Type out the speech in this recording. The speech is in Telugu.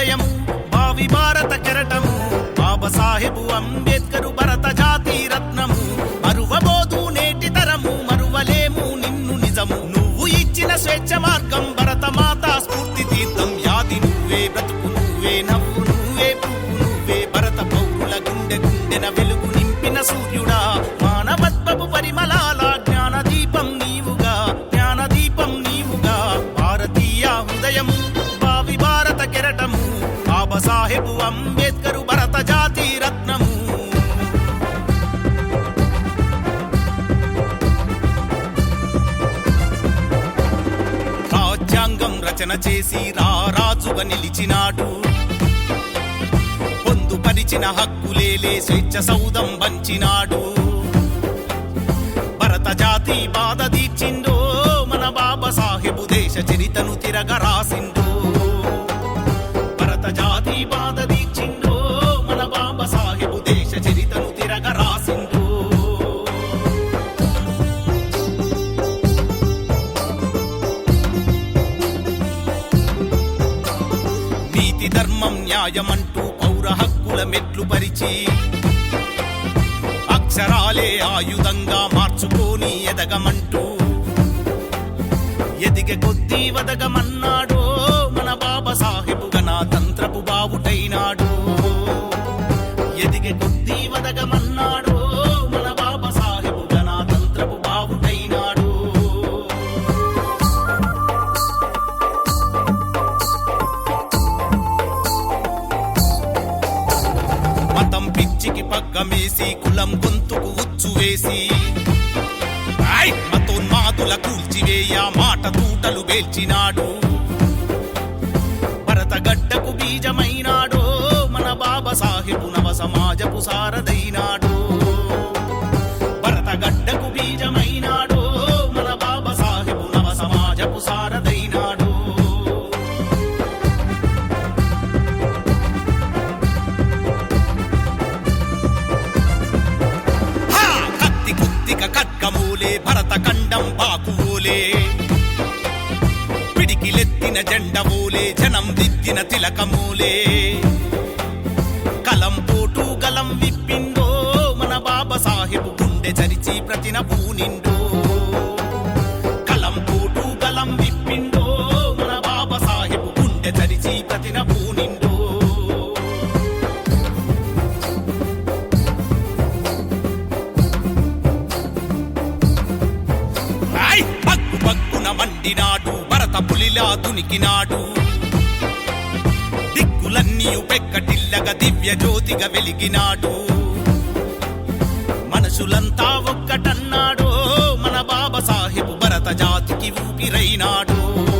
ఉదయము భావి భారత కెరటము బాబాసాహెబు అంబేద్కరు భరత జాతి రత్నము మరువబోదు నేటి తరము మరువలేము నిన్ను నిజము నువ్వు ఇచ్చిన స్వేచ్ఛ మార్గం భరత మాత స్ఫూర్తి తీర్థం యాది నువ్వే బ్రతుకు నువ్వే నవ్వు నువ్వే పువ్వు నువ్వే భరత పౌరుల గుండె గుండెన వెలుగు నింపిన సూర్యుడా మానవత్వపు పరిమళాల జ్ఞాన దీపం నీవుగా జ్ఞాన దీపం నీవుగా భారతీయ హృదయము భావి భారత కెరటము బాబాసాహెబు అంబేద్కరు భరత జాతి రత్నము రాజ్యాంగం రచన చేసి రారాజుగా నిలిచినాడు పొందుపరిచిన హక్కులేలే స్వేచ్ఛ సౌదం వంచినాడు భరత జాతి బాధ తీర్చిందో మన బాబా సాహెబు దేశ చరితను తిరగ రాసిందో భరత జాతి బాధ తీర్చిందో మన బాబా సాహెబు దేశ చరితను తిరగ రాసిందో నీతి ధర్మం న్యాయమంటూ పౌర హక్కుల మెట్లు పరిచి అక్షరాలే ఆయుధంగా మార్చుకోని ఎదగమంటూ ఎదిగ కొద్దీ వదగమన్నాడో మన బాబా సాహెబు గణతంత్రపు బావుటైనాడు ఎదిగ కొద్దీ వదగమన్నాడో మన బాబా సాహెబు గణతంత్రపు బావుటైనాడు మతం పిచ్చికి పగ్గమేసి కులం గొంతుకు ఉచ్చు వేసి ఆయ్! మతోన్మాదుల కూల్చివేయ మాట తూటలు వేల్చినాడు భరతగడ్డకు బీజమైనాడో మన బాబా సాహెబు నవ సమాజపు సారదైనాడు భరతగడ్డకు బీజమైనాడో మన బాబా సాహెబు నవ సమాజపు సారదైనాడు హా! కత్తి కుత్తిక ఖడ్గమూలే భరత ఖండం బాకువోలే పిడికిలెత్తిన జెండమూలే జనం దిద్దిన తిలకమూలే కలం పోటు గలం విప్పిందో మన బాబా సాహెబు గుండె చరిచి ప్రతిన పూనిండో కలం పోటు గలం విప్పిండో మన బాబా సాహెబు గుండె చరిచి ప్రతిన పూనిండో రాయ్ పగ్గు పగ్గున మండినాడు భరత పులిలా దునికినాడు దిక్కులన్నీయు పెక్కటిల్లగా దివ్య జ్యోతిగా వెలిగినాడు మనుషులంతా ఒక్కటన్నాడో మన బాబా సాహెబు భరత జాతికి ఊపిరైనాడు